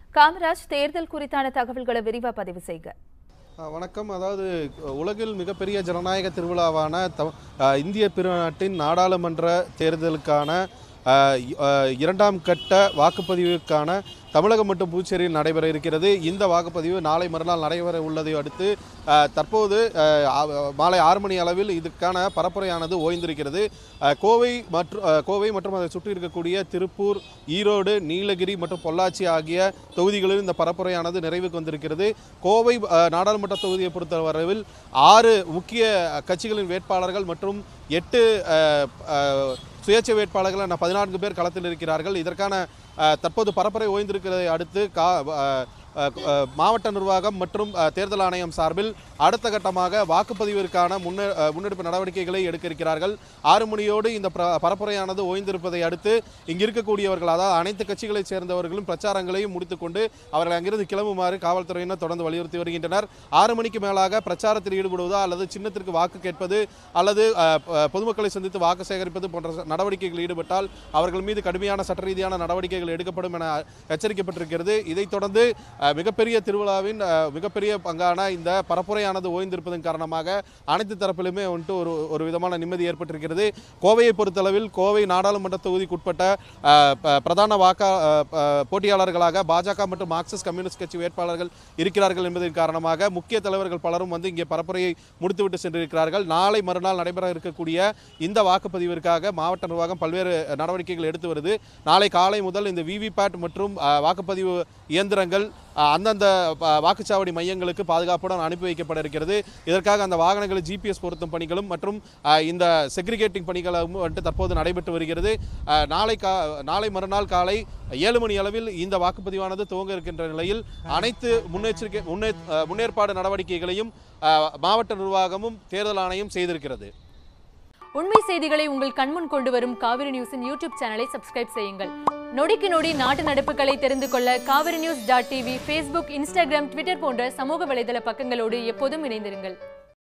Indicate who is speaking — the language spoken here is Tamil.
Speaker 1: காமராஜ் தேர்தல் குறித்தான தகவல்களை விரிவா பதிவு செய்க
Speaker 2: ஆ, வணக்கம் அதாவது உலகில் மிகப்பெரிய ஜனநாயக திருவிழாவான த- ஆ, இந்திய பெருநாட்டின் நாடாளுமன்ற தேர்தலுக்கான ஆ, இ- ஆ, இரண்டாம் கட்ட வாக்குப்பதிவுக்கான தமிழகம் மற்றும் புதுச்சேரியில் நடைபெற இருக்கிறது இந்த வாக்குப்பதிவு நாளை மறுநாள் நடைபெற உள்ளதை அடுத்து ஆ, தற்போது ஆ, ஆ, மாலை ஆறு மணி அளவில் இதுக்கான பரப்புரையானது ஓய்ந்திருக்கிறது ஆ, கோவை மற்றும் ஆ, கோவை மற்றும் அதை சுற்றி இருக்கக்கூடிய திருப்பூர் ஈரோடு நீலகிரி மற்றும் பொள்ளாச்சி ஆகிய தொகுதிகளில் இந்த பரப்புரையானது நிறைவுக்கு வந்திருக்கிறது கோவை ஆ, நாடாளுமன்ற தொகுதியை பொறுத்தவரையில் ஆறு முக்கிய கட்சிகளின் வேட்பாளர்கள் மற்றும் எட்டு ஆ, ஆ, சுயேட்சை வேட்பாளர்கள் என பதினான்கு பேர் களத்தில் இருக்கிறார்கள் இதற்கான ஆ, தற்போது பரப்புரை ஓய்ந்திருக்கிறதை அடுத்து கா ஆ, ஆ, ஆ, மாவட்ட நிர்வாகம் மற்றும் ஆ, தேர்தல் ஆணையம் சார்பில் அடுத்த கட்டமாக வாக்குப்பதிவிற்கான முன்னே ஆ, முன்னெடுப்பு நடவடிக்கைகளை எடுக்க இருக்கிறார்கள் ஆறு மணியோடு இந்த பிர- பரப்புரையானது ஓய்ந்திருப்பதை அடுத்து இங்கு இருக்கக்கூடியவர்கள் அதாவது அனைத்து கட்சிகளைச் சேர்ந்தவர்களும் பிரச்சாரங்களையும் முடித்துக்கொண்டு அவர்கள் அங்கிருந்து கிளம்புமாறு காவல்துறையினர் தொடர்ந்து வலியுறுத்தி வருகின்றனர் ஆறு மணிக்கு மேலாக பிரச்சாரத்தில் ஈடுபடுவதா அல்லது சின்னத்திற்கு வாக்கு கேட்பது அல்லது ஆ, ப- பொதுமக்களை சந்தித்து வாக்கு சேகரிப்பது போன்ற நடவடிக்கைகளில் ஈடுபட்டால் அவர்கள் மீது கடுமையான சட்ட ரீதியான நடவடிக்கைகள் எடுக்கப்படும் என எச்சரிக்கப்பட்டிருக்கிறது இதைத் தொடர்ந்து ஆ, மிகப்பெரிய திருவிழாவின் ஆ, மிகப்பெரிய பங்கான இந்த பரப்புரையானது ஓய்ந்திருப்பதன் காரணமாக அனைத்து தரப்பிலுமே வந்துட்டு ஒரு ஒரு விதமான நிம்மதி ஏற்பட்டிருக்கிறது கோவையை பொறுத்தளவில் கோவை நாடாளுமன்ற தொகுதிக்குட்பட்ட ஆ, ப- பிரதான வாக்கா ஆ, ஆ, போட்டியாளர்களாக பாஜக மற்றும் மார்க்சிஸ்ட் கம்யூனிஸ்ட் கட்சி வேட்பாளர்கள் இருக்கிறார்கள் என்பதன் காரணமாக முக்கிய தலைவர்கள் பலரும் வந்து இங்கே பரப்புரையை முடித்துவிட்டு சென்றிருக்கிறார்கள் நாளை மறுநாள் நடைபெற இருக்கக்கூடிய இந்த வாக்குப்பதிவிற்காக மாவட்ட நிர்வாகம் பல்வேறு நடவடிக்கைகள் எடுத்து வருது நாளை காலை முதல் இந்த விவிபேட் மற்றும் ஆ, வாக்குப்பதிவு இயந்திரங்கள் ஆ, அந்தந்த ஆ, வாக்குச்சாவடி மையங்களுக்கு பாதுகாப்புடன் அனுப்பி வைக்கப்பட இருக்கிறது இதற்காக அந்த வாகனங்களை ஜிபிஎஸ் பொருத்தும் பணிகளும் மற்றும் ஆ, இந்த செக்ரிகேட்டிங் பணிகளும் வந்துட்டு தற்போது நடைபெற்று வருகிறது ஆ, நாளை கா நாளை மறுநாள் காலை ஏழு மணி அளவில் இந்த வாக்குப்பதிவானது துவங்க இருக்கின்ற நிலையில் அனைத்து முன்னெச்சரிக்கை முன்னே ஆ, முன்னேற்பாடு நடவடிக்கைகளையும் ஆ, மாவட்ட நிர்வாகமும் தேர்தல் ஆணையம் செய்திருக்கிறது
Speaker 3: உண்மை செய்திகளை உங்கள் கண்முன் கொண்டு வரும் காவிரி நியூஸின் யூடியூப் சேனலை சப்ஸ்கிரைப் செய்யுங்கள் நொடிக்கு நொடி நாட்டு நடப்புகளை தெரிந்து கொள்ள Kaveri news dot TV Facebook Instagram Twitter போன்ற சமூக வலைதள பக்கங்களோடு எப்போதும் இணைந்திருங்கள்